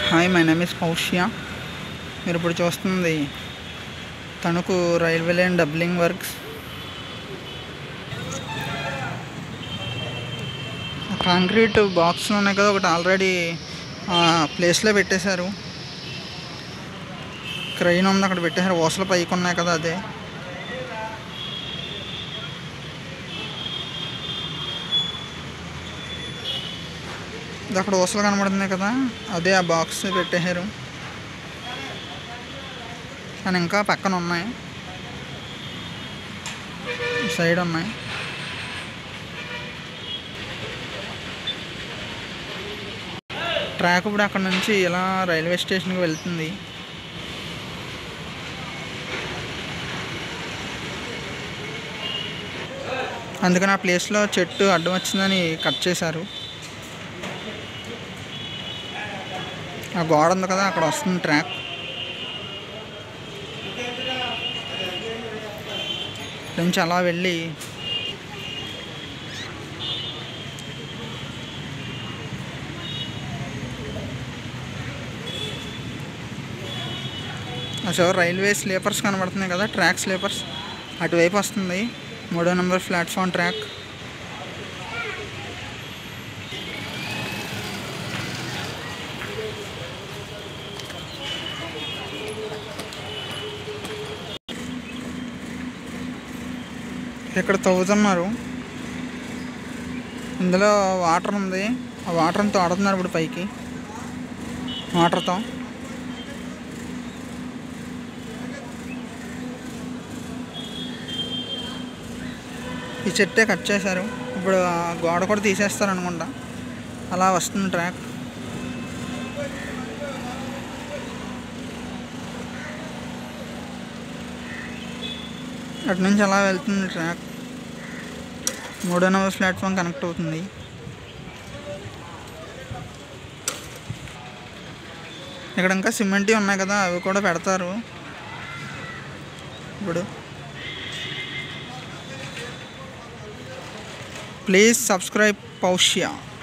hi my name is Paushya మీరు ఇప్పుడు చూస్తుంది Tanuku railway line doubling works concrete బాక్స్లు ఉన్నాయి కదా ఒకటి ఆల్రెడీ ప్లేస్లో పెట్టేశారు క్రెయిన్ ఉంది అక్కడ పెట్టేశారు ఓసలు పైకి ఉన్నాయి కదా అదే ఇది అక్కడ ఊసలు కనబడుతున్నాయి కదా అదే ఆ బాక్స్ పెట్టేశారు కానీ ఇంకా పక్కన ఉన్నాయి సైడ్ ఉన్నాయి ట్రాక్ ఇప్పుడు అక్కడ నుంచి ఇలా రైల్వే స్టేషన్కి వెళ్తుంది అందుకని ఆ ప్లేస్లో చెట్టు అడ్డం వచ్చిందని కట్ చేశారు ఆ గోడ ఉంది కదా అక్కడ వస్తుంది ట్రాక్ నుంచి అలా వెళ్ళి అసలు రైల్వే స్లీపర్స్ కనబడుతున్నాయి కదా ట్రాక్ స్లీపర్స్ అటువైపు వస్తుంది మూడో నెంబర్ ప్లాట్ఫామ్ ట్రాక్ ఇక్కడ తవ్వుతున్నారు ఇందులో వాటర్ ఉంది ఆ వాటర్ అంతా ఆడుతున్నారు ఇప్పుడు పైకి వాటర్తో ఈ చెట్టే కట్ చేశారు ఇప్పుడు ఆ గోడ కూడా తీసేస్తారు అనుకుంటా అలా వస్తుంది ట్రాక్ అటు నుంచి అలా వెళ్తుంది ట్రాక్ మూడో నెంబర్ ప్లాట్ఫామ్ కనెక్ట్ అవుతుంది ఇక్కడ ఇంకా సిమెంట్ ఉన్నాయి కదా అవి కూడా పెడతారు ఇప్పుడు ప్లీజ్ సబ్స్క్రైబ్ పౌష్య